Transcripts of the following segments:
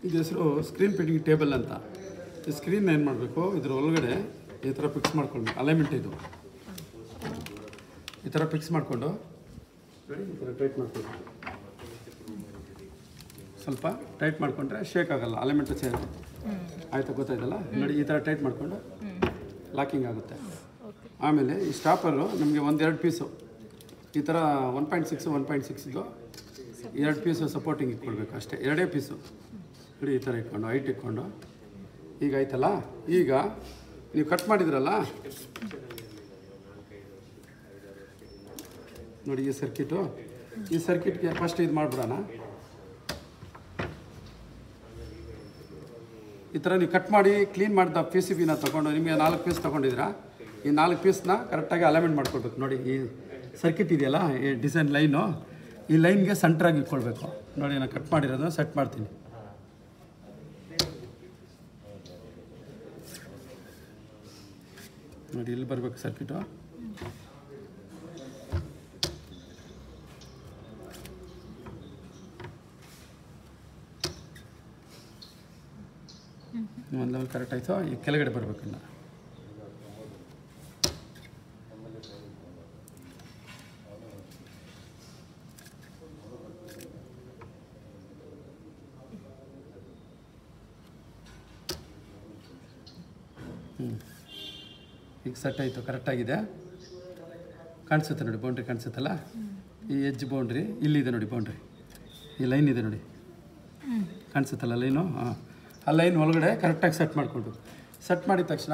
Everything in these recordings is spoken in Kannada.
ಇದು ಹೆಸರು ಸ್ಕ್ರೀನ್ ಫಿಟ್ಟಿಂಗ್ ಟೇಬಲ್ ಅಂತ ಈ ಸ್ಕ್ರೀನ್ ಏನು ಮಾಡಬೇಕು ಇದ್ರ ಒಳಗಡೆ ಈ ಥರ ಫಿಕ್ಸ್ ಮಾಡ್ಕೊಳ್ಬೇಕು ಅಲೈನ್ಮೆಂಟ್ ಇದು ಈ ಥರ ಫಿಕ್ಸ್ ಮಾಡಿಕೊಂಡು ನೋಡಿ ಈ ಥರ ಟೈಟ್ ಮಾಡ್ಕೊಳ್ಬೇಕು ಸ್ವಲ್ಪ ಟೈಟ್ ಮಾಡಿಕೊಂಡ್ರೆ ಶೇಕ್ ಆಗಲ್ಲ ಅಲೈನ್ಮೆಂಟ್ ಚೇಂಜ್ ಆಯ್ತಾ ಗೊತ್ತಾಯ್ತಲ್ಲ ನೋಡಿ ಈ ಥರ ಟೈಟ್ ಮಾಡಿಕೊಂಡು ಲಾಕಿಂಗ್ ಆಗುತ್ತೆ ಆಮೇಲೆ ಈ ಸ್ಟಾಪರು ನಮಗೆ ಒಂದೆರಡು ಪೀಸು ಈ ಥರ one point six one point ಸಿಕ್ಸ್ದು ಎರಡು ಪೀಸು ಸಪೋರ್ಟಿಂಗ್ ಇಟ್ಕೊಳ್ಬೇಕು ಅಷ್ಟೇ ಎರಡೇ ಪೀಸು ನೋಡಿ ಈ ಥರ ಇಟ್ಕೊಂಡು ಹೈಟ್ ಇಟ್ಕೊಂಡು ಈಗ ಆಯ್ತಲ್ಲ ಈಗ ನೀವು ಕಟ್ ಮಾಡಿದ್ರಲ್ಲ ನೋಡಿ ಈ ಸರ್ಕಿಟು ಈ ಸರ್ಕಿಟ್ಗೆ ಫಸ್ಟ್ ಇದು ಮಾಡಿಬಿಡೋಣ ಈ ಥರ ನೀವು ಕಟ್ ಮಾಡಿ ಕ್ಲೀನ್ ಮಾಡಿದ ಪಿ ಸಿ ಬಿನ ತೊಗೊಂಡು ನಿಮಗೆ ನಾಲ್ಕು ಪೀಸ್ ತೊಗೊಂಡಿದ್ದೀರಾ ಈ ನಾಲ್ಕು ಪೀಸ್ನ ಕರೆಕ್ಟಾಗಿ ಅಲೈನ್ಮೆಂಟ್ ಮಾಡ್ಕೊಳ್ಬೇಕು ನೋಡಿ ಈ ಸರ್ಕಿಟ್ ಇದೆಯಲ್ಲ ಈ ಡಿಸೈನ್ ಲೈನು ಈ ಲೈನ್ಗೆ ಸೆಂಟ್ರಾಗಿ ಇಟ್ಕೊಳ್ಬೇಕು ನೋಡಿ ನಾನು ಕಟ್ ಮಾಡಿರೋದನ್ನ ಸೆಟ್ ಮಾಡ್ತೀನಿ ನೋಡಿ ಇಲ್ಲಿ ಬರಬೇಕು ಸರ್ಕಿಟು ಒಂದು ಲೆವೆಲ್ ಕರೆಕ್ಟ್ ಆಯಿತು ಈ ಕೆಳಗಡೆ ಬರಬೇಕು ಇನ್ನು ಹ್ಞೂ ಈಗ ಸೆಟ್ ಆಯಿತು ಕರೆಕ್ಟಾಗಿದೆ ಕಾಣಿಸುತ್ತೆ ನೋಡಿ ಬೌಂಡ್ರಿ ಕಾಣಿಸುತ್ತಲ್ಲ ಈ ಎಜ್ ಬೌಂಡ್ರಿ ಇಲ್ಲಿದೆ ನೋಡಿ ಬೌಂಡ್ರಿ ಈ ಲೈನ್ ಇದೆ ನೋಡಿ ಕಾಣಿಸುತ್ತಲ್ಲ ಲೈನು ಹಾಂ ಆ ಲೈನ್ ಒಳಗಡೆ ಕರೆಕ್ಟಾಗಿ ಸೆಟ್ ಮಾಡಿಕೊಂಡು ಸೆಟ್ ಮಾಡಿದ ತಕ್ಷಣ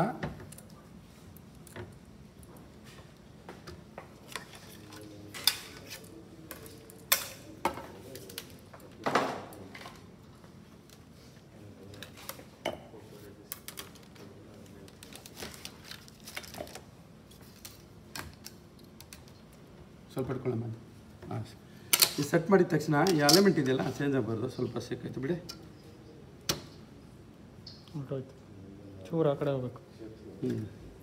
ಸ್ವಲ್ಪ ಇಟ್ಕೊಳ್ಳಮ್ಮ ಹಾಂ ಈ ಸೆಟ್ ಮಾಡಿದ ತಕ್ಷಣ ಈ ಅಲೆಮೆಂಟ್ ಇದೆಯಲ್ಲ ಚೇಂಜ್ ಆಗಬಾರ್ದು ಸ್ವಲ್ಪ ಸಿಕ್ಕಾಯ್ತು ಬಿಡಿ ಹೊರ್ಟೋಯ್ತು ಚೂರು ಆ ಕಡೆ ಹೋಗ್ಬೇಕು ಹ್ಞೂ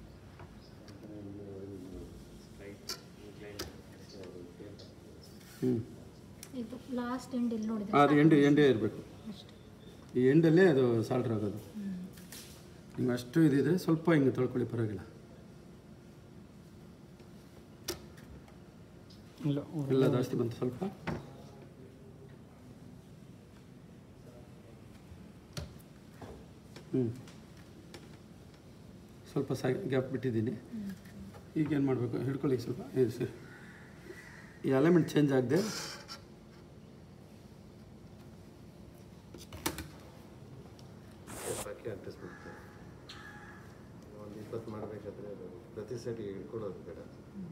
ಹ್ಞೂ ಇದು ಲಾಸ್ಟ್ ಎಂಡ್ ಇಲ್ಲಿ ನೋಡಿದೆ ಅದು ಎಂಡು ಎಂಡೇ ಇರಬೇಕು ಅಷ್ಟೇ ಈ ಎಂಡಲ್ಲೇ ಅದು ಸಾಲ್ಟ್ರ್ ಆಗೋದು ನಿಮ್ಗೆ ಅಷ್ಟು ಇದಿದೆ ಸ್ವಲ್ಪ ಹಿಂಗೆ ತೊಳ್ಕೊಳ್ಳಿ ಪರವಾಗಿಲ್ಲ ಇಲ್ಲ ಎಲ್ಲ ಜಾಸ್ತಿ ಬಂತು ಸ್ವಲ್ಪ ಹ್ಞೂ ಸ್ವಲ್ಪ ಸಾ ಗ್ಯಾಪ್ ಬಿಟ್ಟಿದ್ದೀನಿ ಈಗ ಏನು ಮಾಡಬೇಕು ಹಿಡ್ಕೊಳ್ಳಿ ಸ್ವಲ್ಪ ಇದು ಸರಿ ಈ ಅಲೈಮೆಂಟ್ ಚೇಂಜ್ ಆಗದೆ ಹಾಕಿ ಅಂಟಿಸ್ಬಿಡ್ತಾರೆ ಒಂದು ಇಪ್ಪತ್ತು ಮಾಡಬೇಕಾದ್ರೆ ಅದು ಪ್ರತಿ ಸೈಡ್ ಹಿಡ್ಕೊಳ್ಳೋದು ಬೇಡ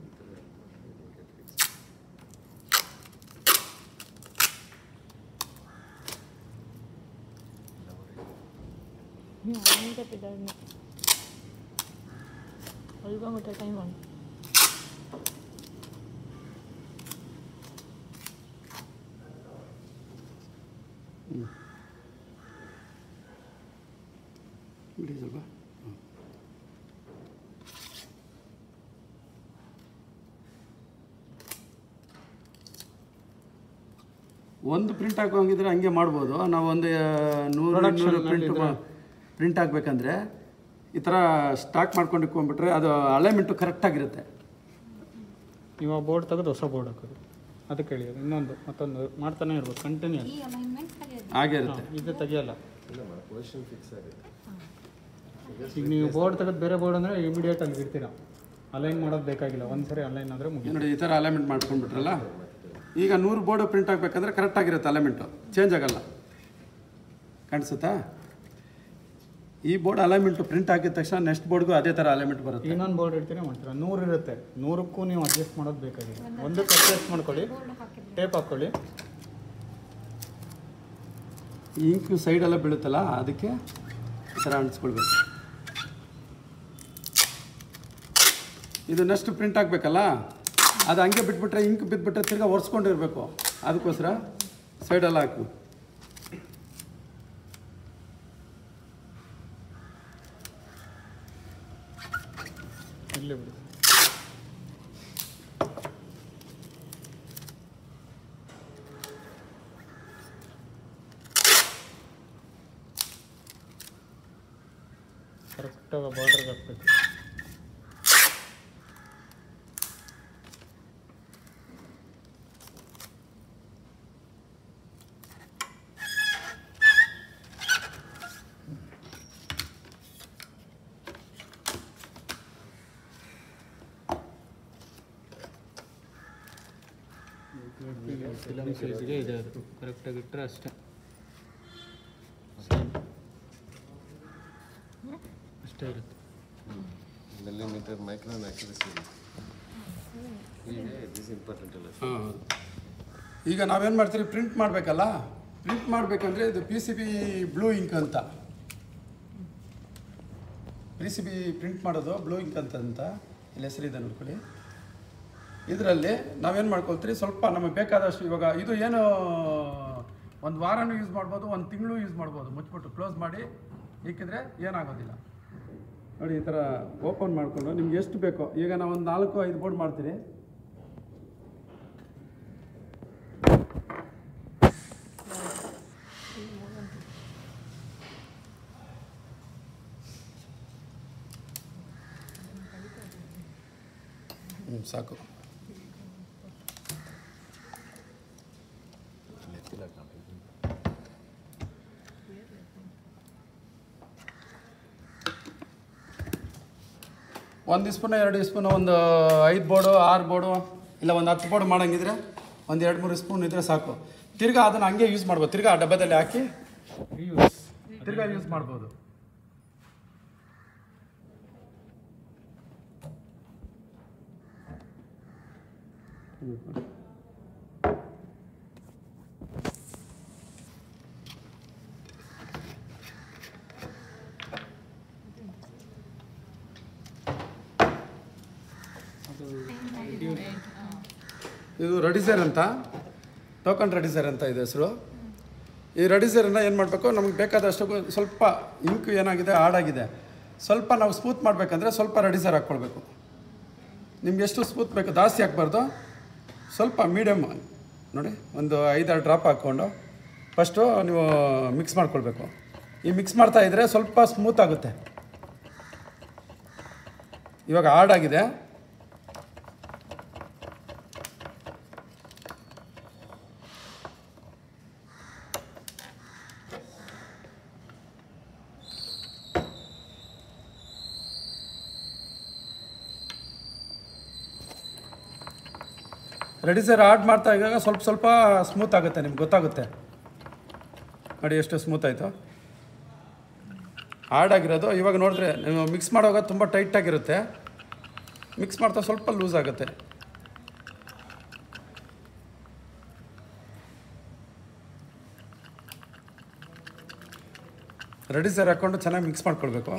ಅಲ್ವಾ ಮತ್ತೆ ಟೈಮ್ ಆನ್ ಬಿಡಿ ಸ್ವಲ್ಪ ಹ್ಮ್. ಒಂದು ಪ್ರಿಂಟ್ ಹಾಕೋಂಗಿದ್ರೆ ಹಂಗೆ ಮಾಡ್ಬೋದು ನಾವು ಒಂದು ಆ, ನೂರು Production ಇನ್ನೂರು ಪ್ರಿಂಟ್ ಪ್ರಿಂಟ್ ಹಾಕ್ಬೇಕಂದ್ರೆ ಈ ಥರ ಸ್ಟಾಕ್ ಮಾಡ್ಕೊಂಡು ಇಟ್ಕೊಂಡ್ಬಿಟ್ರೆ ಅದು ಅಲೈನ್ಮೆಂಟು ಕರೆಕ್ಟಾಗಿರುತ್ತೆ ಇವಾಗ ಬೋರ್ಡ್ ತೆಗೆದು ಹೊಸ ಬೋರ್ಡ್ ಹಾಕೋದು ಅದಕ್ಕೆ ಹೇಳಿ ಅದು ಇನ್ನೊಂದು ಮತ್ತೊಂದು ಮಾಡ್ತಾನೆ ಇರ್ಬೇಕು ಕಂಟಿನ್ಯೂಸ್ ಈ ಅಲೈನ್ಮೆಂಟ್ ಕಲಿಯೋದು ಹಾಗೆ ಇರುತ್ತೆ ಇದು ತೆಗಿಯಲ್ಲ ಇಲ್ಲ ಪೊಸಿಷನ್ ಫಿಕ್ಸ್ ಆಗುತ್ತೆ ಈಗ ನೀವು ಬೋರ್ಡ್ ತೆಗೆದು ಬೇರೆ ಬೋರ್ಡ್ ಅಂದರೆ ಇಮಿಡಿಯೇಟ್ ಅಲ್ಲಿ ಇಡ್ತೀರಾ ಅಲೈನ್ ಮಾಡೋದು ಬೇಕಾಗಿಲ್ಲ ಒಂದ್ಸರಿ ಅಲೈನ್ ಆದರೆ ಮುಗಿ ನೋಡಿ ಈ ಥರ ಅಲೈನ್ಮೆಂಟ್ ಮಾಡ್ಕೊಂಡ್ಬಿಟ್ರಲ್ಲ ಈಗ ನೂರು ಬೋರ್ಡು ಪ್ರಿಂಟ್ ಹಾಕ್ಬೇಕಂದ್ರೆ ಕರೆಕ್ಟಾಗಿರುತ್ತೆ ಅಲೈನ್ಮೆಂಟು ಚೇಂಜ್ ಆಗಲ್ಲ ಕಾಣಿಸುತ್ತಾ ಈ ಬೋರ್ಡ್ ಅಲೈನ್ಮೆಂಟು ಪ್ರಿಂಟ್ ಹಾಕಿದ ತಕ್ಷಣ ನೆಕ್ಸ್ಟ್ ಬೋರ್ಡ್ಗೂ ಅದೇ ಥರ ಅಲೈನ್ಮೆಂಟ್ ಬರುತ್ತೆ ಇನ್ನೊಂದು ಬೋರ್ಡ್ ಇಡ್ತೀರಾ ಮಾಡ್ತೀರಾ ನೂರು ಇರುತ್ತೆ ನೂರಕ್ಕೂ ನೀವು ಅಡ್ಜಸ್ಟ್ ಮಾಡೋದು ಬೇಕಾಗಿಲ್ಲ ಒಂದಕ್ಕೆ ಅಡ್ಜಸ್ಟ್ ಮಾಡ್ಕೊಳ್ಳಿ ಟೇಪ್ ಹಾಕ್ಕೊಳ್ಳಿ ಈ ಇಂಕು ಸೈಡೆಲ್ಲ ಬೀಳುತ್ತಲ್ಲ ಅದಕ್ಕೆ ಈ ಥರ ಅಂಟಿಸ್ಕೊಳ್ಬೇಕು ಇದು ನೆಕ್ಸ್ಟ್ ಪ್ರಿಂಟ್ ಹಾಕ್ಬೇಕಲ್ಲ ಅದು ಹಂಗೆ ಬಿಟ್ಬಿಟ್ರೆ ಇಂಕ್ ಬಿದ್ದುಬಿಟ್ರೆ ತಿರ್ಗಾ ಒರೆಸ್ಕೊಂಡಿರ್ಬೇಕು ಅದಕ್ಕೋಸ್ಕರ ಸೈಡೆಲ್ಲ ಹಾಕು ಇಲ್ಲೇ ಬಿಡಿ ಕರೆಕ್ಟಾಗಿ ಬಾರ್ಡ್ರಿಗೆ ಹಾಕ್ಬೇಕು ಫಿಲಮ್ ಸೈಜ್ಗೆ ಇದೆ ಅದು ಕರೆಕ್ಟಾಗಿ ಇಟ್ಟರೆ ಅಷ್ಟೇ Same. ಅಷ್ಟೇ ಇರುತ್ತೆ ಮಿಲಿಮೀಟರ್ ಮೈಕ್ರಾನ್ ಆಕ್ಯುರಸಿ ಈಗ ದಿಸ್ ಇಂಪಾರ್ಟೆಂಟ್ ಅಲ್ಲ ಹಾಂ ಈಗ ನಾವೇನು ಮಾಡ್ತೀವಿ ಪ್ರಿಂಟ್ ಮಾಡಬೇಕಲ್ಲ ಪ್ರಿಂಟ್ ಮಾಡಬೇಕಂದ್ರೆ ಇದು P C B blue ink ಅಂತ ಪಿ ಸಿ ಬಿ ಪ್ರಿಂಟ್ ಮಾಡೋದು ಬ್ಲೂ ಇಂಕ್ ಅಂತ ಅಂತ ಇಲ್ಲಿ ಹೆಸರಿದೆ ನೋಡ್ಕೊಳ್ಳಿ ಇದರಲ್ಲಿ ನಾವೇನು ಮಾಡ್ಕೊಳ್ತೀರಿ ಸ್ವಲ್ಪ ನಮಗೆ ಬೇಕಾದಷ್ಟು ಇವಾಗ ಇದು ಏನು ಒಂದು ವಾರನೂ ಯೂಸ್ ಮಾಡ್ಬೋದು ಒಂದು ತಿಂಗಳು ಯೂಸ್ ಮಾಡ್ಬೋದು ಮುಚ್ಚಿಬಿಟ್ಟು ಕ್ಲೋಸ್ ಮಾಡಿ ಇಕ್ಕಿದ್ರೆ ಏನಾಗೋದಿಲ್ಲ ನೋಡಿ ಈ ಥರ ಓಪನ್ ಮಾಡಿಕೊಂಡು ನಿಮ್ಗೆ ಎಷ್ಟು ಬೇಕೋ ಈಗ ನಾವು ಒಂದು ನಾಲ್ಕು ಐದು ಬೋರ್ಡ್ ಮಾಡ್ತೀರಿ ಹ್ಞೂ ಸಾಕು ಒಂದು ಸ್ಪೂನ್ ಎರಡು ಸ್ಪೂನ್ ಒಂದು ಐದು ಬೋರ್ಡು ಆರು ಬೋರ್ಡು ಇಲ್ಲ ಒಂದು ಹತ್ತು ಬೋರ್ಡ್ ಮಾಡಂಗಿದ್ರೆ ಒಂದು ಎರಡು ಮೂರು ಸ್ಪೂನ್ ಇದ್ರೆ ಸಾಕು ತಿರ್ಗಾ ಅದನ್ನು ಹಂಗೆ ಯೂಸ್ ಮಾಡ್ಬೋದು ತಿರ್ಗಾ ಆ ಡಬ್ಬದಲ್ಲಿ ಹಾಕಿ ರೀಯೂಸ್ ತಿರ್ಗಾ ಯೂಸ್ ಮಾಡ್ಬೋದು ಇದು ರೆಡಿಸರ್ ಅಂತ ಟೋಕನ್ ರೆಡಿಸರ್ ಅಂತ ಇದೆ ಹೆಸರು ಈ ರೆಡಿಸರನ್ನ ಏನು ಮಾಡಬೇಕು ನಮಗೆ ಬೇಕಾದಷ್ಟು ಸ್ವಲ್ಪ ಇಂಕ್ ಏನಾಗಿದೆ ಹಾಡಾಗಿದೆ ಸ್ವಲ್ಪ ನಾವು ಸ್ಮೂತ್ ಮಾಡಬೇಕಂದ್ರೆ ಸ್ವಲ್ಪ ರೆಡಿಸರ್ ಹಾಕ್ಕೊಳ್ಬೇಕು ನಿಮ್ಗೆ ಎಷ್ಟು ಸ್ಮೂತ್ ಬೇಕು ಜಾಸ್ತಿ ಹಾಕ್ಬಾರ್ದು ಸ್ವಲ್ಪ ಮೀಡಿಯಮ್ ನೋಡಿ ಒಂದು ಐದಾರು ಡ್ರಾಪ್ ಹಾಕ್ಕೊಂಡು ಫಸ್ಟು ನೀವು ಮಿಕ್ಸ್ ಮಾಡ್ಕೊಳ್ಬೇಕು ಈ ಮಿಕ್ಸ್ ಮಾಡ್ತಾ ಇದ್ದರೆ ಸ್ವಲ್ಪ ಸ್ಮೂತ್ ಆಗುತ್ತೆ ಇವಾಗ ಹಾಡಾಗಿದೆ ರೆಡಿ ಸರ್ ಆಡ್ ಮಾಡ್ತಾ ಇದ್ದಾಗ ಸ್ವಲ್ಪ ಸ್ವಲ್ಪ ಸ್ಮೂತ್ ಆಗುತ್ತೆ ನಿಮ್ಗೆ ಗೊತ್ತಾಗುತ್ತೆ ನೋಡಿ ಎಷ್ಟು ಸ್ಮೂತ್ ಆಯಿತು ಹಾರ್ಡ್ ಆಗಿರೋದು ಇವಾಗ ನೋಡಿದ್ರೆ ನೀವು ಮಿಕ್ಸ್ ಮಾಡುವಾಗ ತುಂಬ ಟೈಟಾಗಿರುತ್ತೆ ಮಿಕ್ಸ್ ಮಾಡ್ತಾ ಸ್ವಲ್ಪ ಲೂಸ್ ಆಗುತ್ತೆ ರೆಡಿ ಸರ್ ಹಾಕ್ಕೊಂಡು ಚೆನ್ನಾಗಿ ಮಿಕ್ಸ್ ಮಾಡ್ಕೊಳ್ಬೇಕು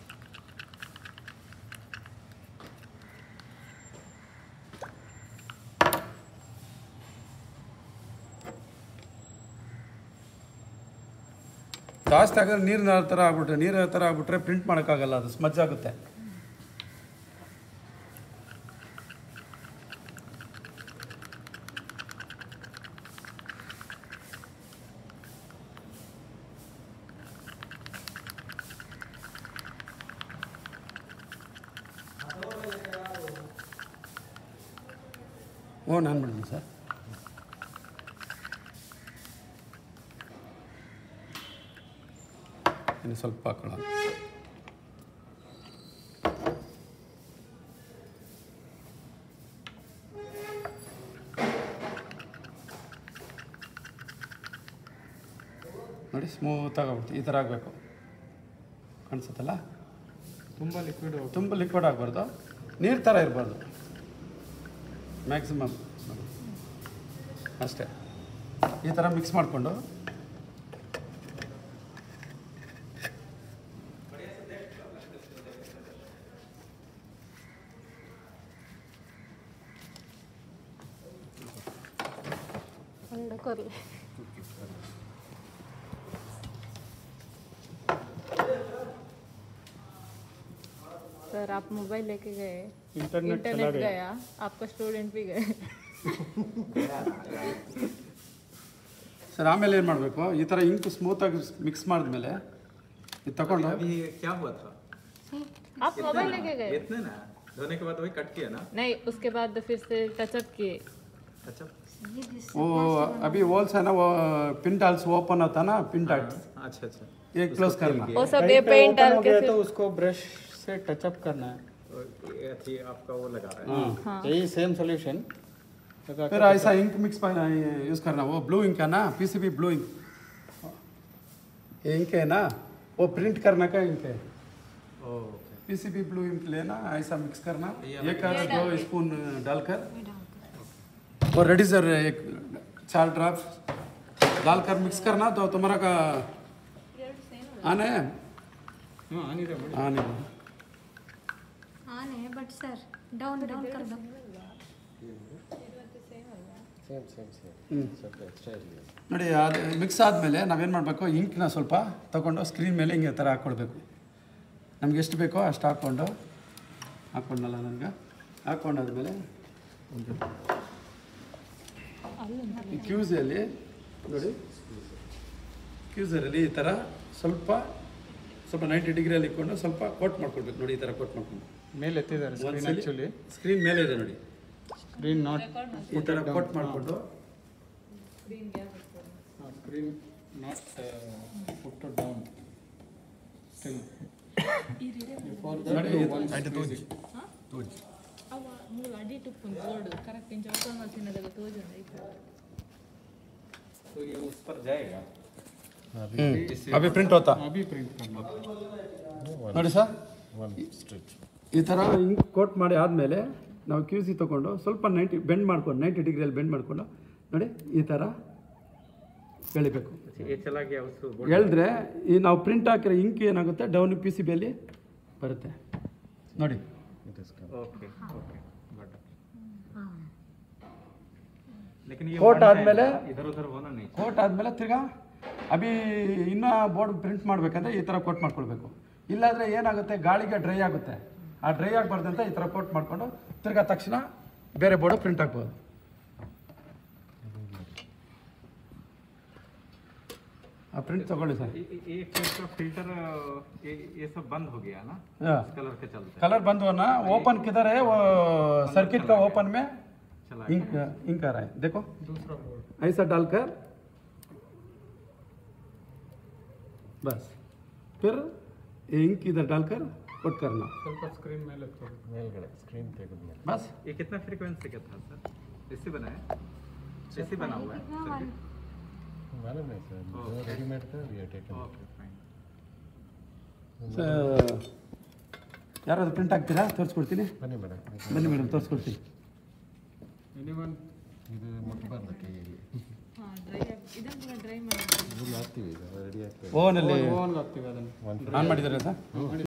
ಜಾಸ್ತಿ ಆಗಿದ್ರೆ ನೀರಿನ ಥರ ಆಗ್ಬಿಟ್ರೆ ನೀರಿನ ಥರ ಆಗ್ಬಿಟ್ರೆ ಪ್ರಿಂಟ್ ಮಾಡೋಕ್ಕಾಗಲ್ಲ ಅದು ಸ್ಮಜ್ ಆಗುತ್ತೆ ಓ ನಾನು ಮಾಡಿದ್ದೀನಿ ಸರ್ ಇನ್ನು ಸ್ವಲ್ಪ ಹಾಕೊಳ್ಳೋಣ ನೋಡಿ ಸ್ಮೂತಾಗಿ ಆಗ್ಬಿಡ್ತು ಈ ಥರ ಆಗಬೇಕು ಕಾಣಿಸುತ್ತಲ್ಲ ತುಂಬ ಲಿಕ್ವಿಡ್ ತುಂಬ ಲಿಕ್ವಿಡ್ ಆಗಬಾರ್ದು ನೀರು ಥರ ಇರಬಾರ್ದು ಮ್ಯಾಕ್ಸಿಮಮ್ ಅಷ್ಟೇ ಈ ಥರ ಮಿಕ್ಸ್ ಮಾಡಿಕೊಂಡು अंडा कर ले सर आप मोबाइल लेके गए इंटरनेट चला इंटरनेट गया गया आपका स्टूडेंट भी गए ಸರ್ ಆಮೇಲೆ ಏನು ಮಾಡಬೇಕು ಈ ಥರ ಇಂಕ್ ಸ್ಮೂತಾಗಿ ಮಿಕ್ಸ್ ಮಾಡಿದ್ಮೇಲೆ ಇದು ತಗೊಂಡು अभी क्या हुआ था आप मोबाइल लेके गए इतने ना धोने के बाद वही कट किया ना नहीं उसके बाद फिर से टचअप किए अच्छा वो अभी वॉल्स है ना वो पिन टाल्स ओपन होता ना पिन टाल्स अच्छा अच्छा ये क्लोज करना वो सब ये कहीं पे पेंट open डाल हो के गया फिर तो उसको ब्रश से टचअप करना है और ये अथी आपका वो लगा रहा है हाँ यही सेम सोल्यूशन फिर ऐसा इंक मिक्स यूज़ करना वो ब्लू इंक है ना पीसीबी ब्लू इंक ये इंक है ना वो प्रिंट करने का इंक है ओके पीसीबी ब्लू इंक लेना ऐसा मिक्स करना एक और दो स्पून डालकर और रेडिजर एक चार ड्रॉप डालकर मिक्स करना तो तुम्हारा का आने हाँ आनी रे बड़ी आने ಆನೆ ಬಟ್ ಸರ್ ಡೌನ್ ಡೌನ್ ಕರ್ ದೋ ಸೇಮ್ ಸೇಮ್ ಸೇಮ್ ಸ್ವಲ್ಪ ಎಕ್ಸ್ಟ್ರಾ ಇರಲಿ ನೋಡಿ ಅದು ಮಿಕ್ಸ್ ಆದಮೇಲೆ ನಾವೇನು ಮಾಡಬೇಕು ಇಂಕ್ನ ಸ್ವಲ್ಪ ತಗೊಂಡು ಸ್ಕ್ರೀನ್ ಮೇಲೆ ಹಿಂಗೆ ಥರ ಹಾಕ್ಕೊಳ್ಬೇಕು ನಮ್ಗೆ ಎಷ್ಟು ಬೇಕೋ ಅಷ್ಟು ಹಾಕ್ಕೊಂಡು ಹಾಕ್ಕೊಂಡಲ್ಲ ನನಗೆ ಹಾಕ್ಕೊಂಡಾದ್ಮೇಲೆ ಈ ಕ್ಯೂಸಲ್ಲಿ ನೋಡಿ ಕ್ಯೂಸರಲ್ಲಿ ಈ ಥರ ಸ್ವಲ್ಪ ಸ್ವಲ್ಪ ನೈಂಟಿ ಡಿಗ್ರಿಯಲ್ಲಿ ಇಟ್ಕೊಂಡು ಸ್ವಲ್ಪ ಕೋಟ್ ಮಾಡ್ಕೊಳ್ಬೇಕು ನೋಡಿ ಈ ಥರ ಕೋಟ್ ಮಾಡ್ಕೊಂಡು ಮೇಲೆ ಎತ್ತಿದ್ದಾರೆ ಸ್ಕ್ರೀನ್ ಆ್ಯಕ್ಚುಲಿ ಸ್ಕ್ರೀನ್ ಮೇಲೆ ಇದೆ ನೋಡಿ ಸ್ಕ್ರೀನ್ ನಾಟ್ ಈ ಥರ ಕೋಟ್ ಮಾಡಿಕೊಂಡು screen not put down still before ಅವ ಮೂಲ ಅಡಿಟ್ಟು ಬೋರ್ಡ್ ಕರೆಕ್ಟ್ ಇಂಚ ಓಪನ್ ಮಾಡ್ಸಿನದಾಗ ತೋಜುಂಡ ಇತ್ತು तो ये उस पर जाएगा ಅಭಿ ಪ್ರಿಂಟ್ ಹೋತಾ ಅಭಿ ಪ್ರಿಂಟ್ करना ನೋಡಿ ಸರ್ ಒನ್ ಸ್ಟ್ರಿಚ್ ಈ ಥರ ಹಿಂಗೆ ಕೋಟ್ ಮಾಡಿ ಆದಮೇಲೆ ನಾವು ಕ್ಯೂ ಸಿ ತೊಗೊಂಡು ಸ್ವಲ್ಪ ನೈಂಟಿ ಬೆಂಡ್ ಮಾಡ್ಕೊಂಡು ನೈಂಟಿ ಡಿಗ್ರಿಯಲ್ಲಿ ಬೆಂಡ್ ಮಾಡಿಕೊಂಡು ನೋಡಿ ಈ ಥರ ಎಳಿಬೇಕು ये चला गया उसको ಎಳೆದ್ರೆ ಈ ನಾವು ಪ್ರಿಂಟ್ ಹಾಕಿರೋ ಇಂಕ್ ಏನಾಗುತ್ತೆ ಡೌನ್ ಪಿ ಸಿ ಬಿಯಲ್ಲಿ ಬರುತ್ತೆ ನೋಡಿ it is okay okay but लेकिन ये कोट one time आदಮೇಲೆ इधर उधर होना नहीं ಕೋಟ್ ಆದಮೇಲೆ ತಿರ್ಗಾ ಅಭಿ ಇನ್ನೂ ಬೋರ್ಡ್ ಪ್ರಿಂಟ್ ಮಾಡಬೇಕಂದ್ರೆ ಈ ಥರ ಕೋಟ್ ಮಾಡ್ಕೊಳ್ಬೇಕು ಇಲ್ಲಾಂದರೆ ಏನಾಗುತ್ತೆ ಗಾಳಿಗೆ ಡ್ರೈ ಆಗುತ್ತೆ ಆ ಡ್ರೈ ಆಗಬಾರ್ದಂತ ಈ ಥರ ಕೋಟ್ ಮಾಡಿಕೊಂಡು ತಿರ್ಗಾ ತಕ್ಷಣ ಬೇರೆ ಬೋರ್ಡು ಪ್ರಿಂಟ್ ಆಗ್ಬೋದು ಆ ಪ್ರಿಂಟ್ ತಗೊಳ್ಳಿ ಸರ್ ये ये- ये फिर का फिल्टर ये ये सब बंद हो गया ना हाँ। इस कलर के चलते कलर बंद होना ओपन किधर है वो सर्किट का ओपन में चला इंक इंक आ रहा है देखो दूसरा बोर्ड ऐसा डालकर बस फिर ये इंक इधर डालकर कोट करना ಸ್ವಲ್ಪ ಸ್ಕ್ರೀನ್ ಮೇಲೆ ಎತ್ಕೊಬೇಕು ಮೇಲ್ಗಡೆ ಸ್ಕ್ರೀನ್ ತೆಗೆದ್ಮೇಲೆ बस ये कितना फ्रीक्वेंसी का था सर ऐसे बनाया ऐसे बना हुआ है circuit? मालूम नहीं सर जो रेडीमेड था we are taken okay fine ಯಾರಾದ್ರು ಪ್ರಿಂಟ್ ಹಾಕ್ತೀರಾ ತೋರಿಸ್ಕೊಡ್ತೀನಿ ಬನ್ನಿ ಮೇಡಮ್ ಬನ್ನಿ ಮೇಡಮ್ ತೋರಿಸ್ಕೊಡ್ತೀನಿ ಎನಿವನ್ ಇದು ಮುಟ್ಬಾರ್ದು ಕೈಗೆ ಹಾಂ ಡ್ರೈ ಇದನ್ನು ಕೂಡ ಡ್ರೈ ಮಾಡಿ ಇಲ್ಲಿ ಹಾಕ್ತೀವಿ ಈಗ ರೆಡಿ ಆಗ್ತದೆ ಓನಲ್ಲಿ ಓನ್ಗೆ ಹಾಕ್ತೀವಿ ಅದನ್ನು ಆನ್ ಮಾಡಿದ್ದಾರೆ ಸರ್